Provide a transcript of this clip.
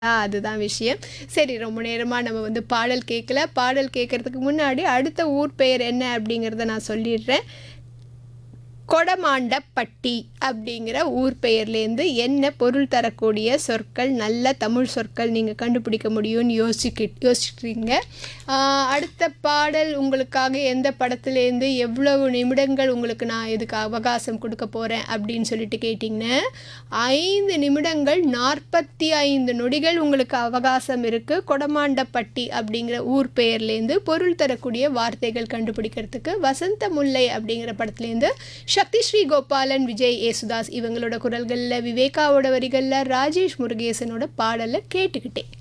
அதுதான் விஷயம் சரி ரொம்ப நேரமாக நம்ம வந்து பாடல் கேட்கல பாடல் கேட்கறதுக்கு முன்னாடி அடுத்த ஊர் பெயர் என்ன அப்படிங்கிறத நான் சொல்லிடுறேன் கொடமாண்டப்பட்டி அப்படிங்கிற ஊர் பெயர்லேருந்து என்ன பொருள் தரக்கூடிய சொற்கள் நல்ல தமிழ் சொற்கள் நீங்கள் கண்டுபிடிக்க முடியும்னு யோசிக்க யோசிக்கிறீங்க ஆஹ் அடுத்த பாடல் உங்களுக்காக எந்த படத்துலேருந்து எவ்வளவு நிமிடங்கள் உங்களுக்கு நான் இதுக்கு அவகாசம் கொடுக்க போகிறேன் அப்படின்னு சொல்லிட்டு கேட்டிங்கன்னா ஐந்து நிமிடங்கள் நாற்பத்தி ஐந்து நொடிகள் உங்களுக்கு அவகாசம் இருக்குது கொடமாண்டப்பட்டி அப்படிங்கிற ஊர் பெயர்லேருந்து பொருள் தரக்கூடிய வார்த்தைகள் கண்டுபிடிக்கிறதுக்கு வசந்த முல்லை அப்படிங்கிற படத்துலேருந்து சக்தி ஸ்ரீ கோபாலன் விஜய் ஏசுதாஸ் இவங்களோட குரல்களில் விவேகாவோட வரிகளில் ராஜேஷ் முருகேசனோட பாடலை கேட்டுக்கிட்டேன்